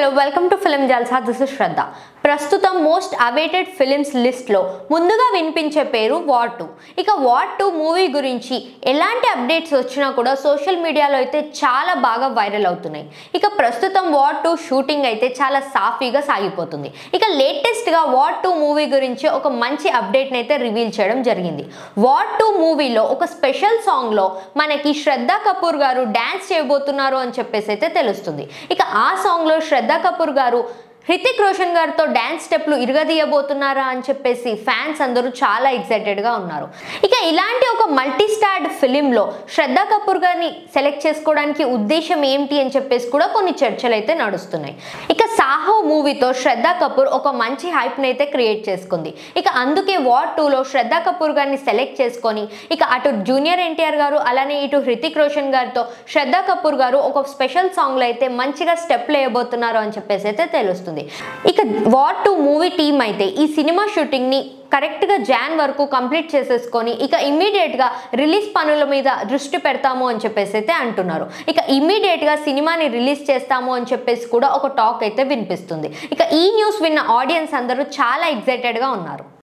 hello welcome to film Jalsa this is Shraddha ప్రస్తుతం most awaited films లిస్ట్లో ముందుగా వినిపించే పేరు వార్ టూ ఇక వార్ టూ మూవీ గురించి ఎలాంటి అప్డేట్స్ వచ్చినా కూడా సోషల్ మీడియాలో అయితే చాలా బాగా వైరల్ అవుతున్నాయి ఇక ప్రస్తుతం వార్ టూ షూటింగ్ అయితే చాలా సాఫీగా సాగిపోతుంది ఇక లేటెస్ట్గా వార్ టూ మూవీ గురించి ఒక మంచి అప్డేట్ని అయితే రివీల్ చేయడం జరిగింది వార్ టూ మూవీలో ఒక స్పెషల్ సాంగ్లో మనకి శ్రద్ధా కపూర్ గారు డ్యాన్స్ చేయబోతున్నారు అని చెప్పేసి అయితే తెలుస్తుంది ఇక ఆ సాంగ్లో శ్రద్ధా కపూర్ గారు హృతిక్ రోషన్ గారితో డ్యాన్స్ స్టెప్లు ఇరగదీయబోతున్నారా అని చెప్పేసి ఫ్యాన్స్ అందరూ చాలా ఎక్సైటెడ్గా ఉన్నారు ఇక ఇలాంటి ఒక మల్టీ స్టార్డ్ ఫిలింలో శ్రద్ధా కపూర్ గారిని సెలెక్ట్ చేసుకోవడానికి ఉద్దేశం ఏంటి అని చెప్పేసి కూడా కొన్ని చర్చలు అయితే నడుస్తున్నాయి ఇక సాహో మూవీతో శ్రద్ధా కపూర్ ఒక మంచి హైప్ని అయితే క్రియేట్ చేసుకుంది ఇక అందుకే వార్ టూలో శ్రద్ధా కపూర్ గారిని సెలెక్ట్ చేసుకొని ఇక అటు జూనియర్ ఎన్టీఆర్ గారు అలానే ఇటు హృతిక్ రోషన్ గారితో శ్రద్ధా కపూర్ గారు ఒక స్పెషల్ సాంగ్లో అయితే మంచిగా స్టెప్ వేయబోతున్నారు అని చెప్పేసి అయితే తెలుస్తుంది ఇక వార్ టూ మూవీ టీం అయితే ఈ సినిమా షూటింగ్ని కరెక్ట్గా జాన్ వరకు కంప్లీట్ చేసేసుకొని ఇక ఇమ్మీడియట్గా రిలీజ్ పనుల మీద దృష్టి పెడతాము అని చెప్పేసి అయితే అంటున్నారు ఇక ఇమ్మీడియట్గా సినిమాని రిలీజ్ చేస్తాము అని చెప్పేసి కూడా ఒక టాక్ అయితే వినిపిస్తుంది ఇక ఈ న్యూస్ విన్న ఆడియన్స్ అందరూ చాలా ఎగ్జైటెడ్గా ఉన్నారు